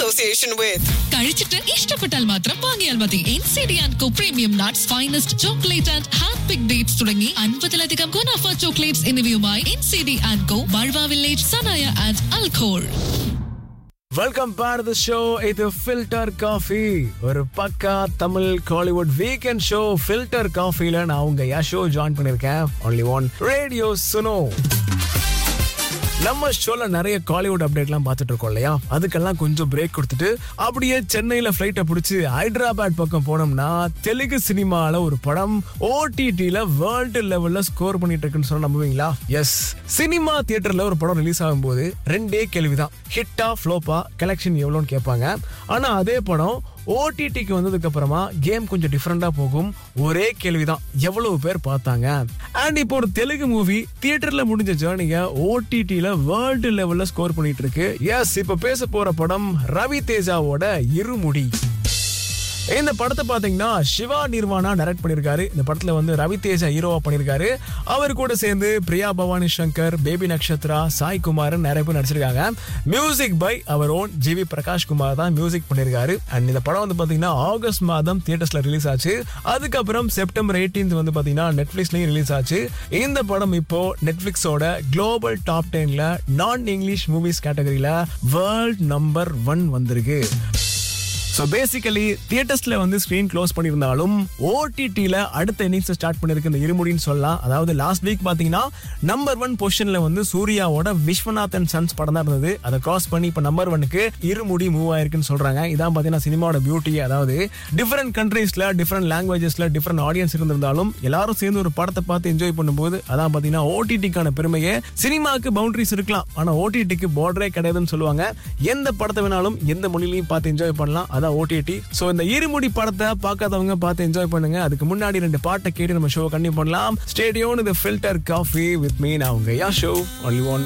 association with. കഴിച്ചിട്ട് ഇഷ്ടപ്പെട്ടാൽ മാത്രം വാങ്ങിയാൽ മതി N C D and co premium nuts finest chocolate and hand pick dates തുടങ്ങി അൻപതിലധികം ഗുണാഫ ചോക്ലേറ്റ്സ് എന്നിവയുമായി N C D and co ബൾവ വില്ലേജ് സനായ ആൻഡ് അൽഖോൾ வெல்கம் பேர் த ஷோ இது ஃபில்டர் காஃபி ஒரு பக்கா Tamil Kollywood weekend show filter காஃபில நான் உங்க யா ஷோ ஜாயின் பண்ணிருக்கேன் ஒன்லி ஒன் ரேடியோ சுனோ நம்ம ஷோல நிறைய காலிவுட் அப்டேட்லாம் பார்த்துட்டு இருக்கோம் இல்லையா அதுக்கெல்லாம் கொஞ்சம் பிரேக் கொடுத்துட்டு அப்படியே சென்னையில ஃபிளைட்டை பிடிச்சி ஹைதராபாத் பக்கம் போனோம்னா தெலுங்கு சினிமால ஒரு படம் ஓடிடில வேர்ல்டு லெவல்ல ஸ்கோர் பண்ணிட்டு இருக்குன்னு சொன்னா நம்புவீங்களா எஸ் சினிமா தியேட்டர்ல ஒரு படம் ரிலீஸ் ஆகும்போது ரெண்டே கேள்விதான் ஹிட்டா ஃப்ளோப்பா கலெக்ஷன் எவ்வளோன்னு கேட்பாங்க ஆனா அதே படம் ஓடிடிக்கு வந்ததுக்கு அப்புறமா கேம் கொஞ்சம் டிஃப்ரெண்டா போகும் ஒரே கேள்விதான் எவ்வளவு பேர் பார்த்தாங்க அண்ட் இப்போ ஒரு தெலுங்கு மூவி தியேட்டர்ல முடிஞ்ச ஜேர்னிய ஓடிடில வேர்ல்டு லெவல்ல ஸ்கோர் பண்ணிட்டு இருக்கு எஸ் இப்ப பேச போற படம் ரவி தேஜாவோட இருமுடி இந்த படத்தை பாத்தீங்கன்னா சிவா நிர்வாணா டைரக்ட் பண்ணிருக்காரு இந்த படத்துல வந்து ரவி தேஜா ஹீரோவா பண்ணிருக்காரு அவர் கூட சேர்ந்து பிரியா பவானி சங்கர் பேபி நக்ஷத்ரா சாய் குமார் நிறைய பேர் நடிச்சிருக்காங்க music by our own GV Prakash Kumar தான் மியூசிக் பண்ணிருக்காரு அண்ட் இந்த படம் வந்து பாத்தீங்கன்னா ஆகஸ்ட் மாதம் தியேட்டர்ஸ்ல ரிலீஸ் ஆச்சு அதுக்கப்புறம் செப்டம்பர் 18th வந்து பாத்தீங்கன்னா நெட்ஃபிளிக்ஸ்லயும் ரிலீஸ் ஆச்சு இந்த படம் இப்போ நெட்ஃபிளிக்ஸோட குளோபல் டாப் டென்ல நான் இங்கிலீஷ் மூவிஸ் கேட்டகரியில வேர்ல்ட் நம்பர் ஒன் வந்திருக்கு ஸோ பேசிக்கலி தியேட்டர்ஸ்ல வந்து ஸ்க்ரீன் க்ளோஸ் பண்ணியிருந்தாலும் ஓடிடியில் அடுத்த இன்னிங்ஸ் ஸ்டார்ட் பண்ணிருக்கு இந்த இருமுடின்னு சொல்லலாம் அதாவது லாஸ்ட் வீக் பார்த்தீங்கன்னா நம்பர் ஒன் பொசிஷன்ல வந்து சூர்யாவோட விஸ்வநாதன் சன்ஸ் படம் தான் இருந்தது அதை கிராஸ் பண்ணி இப்போ நம்பர் ஒனுக்கு இருமுடி மூவ் ஆயிருக்குன்னு சொல்றாங்க இதான் பார்த்தீங்கன்னா சினிமாவோட பியூட்டி அதாவது டிஃப்ரெண்ட் கண்ட்ரீஸ்ல டிஃப்ரெண்ட் லாங்குவேஜஸ்ல டிஃப்ரெண்ட் ஆடியன்ஸ் இருந்திருந்தாலும் எல்லாரும் சேர்ந்து ஒரு படத்தை பார்த்து என்ஜாய் பண்ணும்போது அதான் பார்த்தீங்கன்னா ஓடிடிக்கான பெருமையே சினிமாவுக்கு பவுண்டரிஸ் இருக்கலாம் ஆனால் ஓடிடிக்கு பார்டரே கிடையாதுன்னு சொல்லுவாங்க எந்த படத்தை வேணாலும் எந்த மொழிலையும் பார்த்து என்ஜாய் பண்ணலாம் அதான் ஓடிடி ஸோ இந்த இருமுடி படத்தை பார்க்காதவங்க பார்த்து என்ஜாய் பண்ணுங்க அதுக்கு முன்னாடி ரெண்டு பாட்டை கேட்டு நம்ம ஷோ கண்டிப்பாக பண்ணலாம் ஸ்டேடியோன் இது ஃபில்டர் காஃபி வித் மீ நான் உங்க யா ஷோ ஒன்லி ஒன்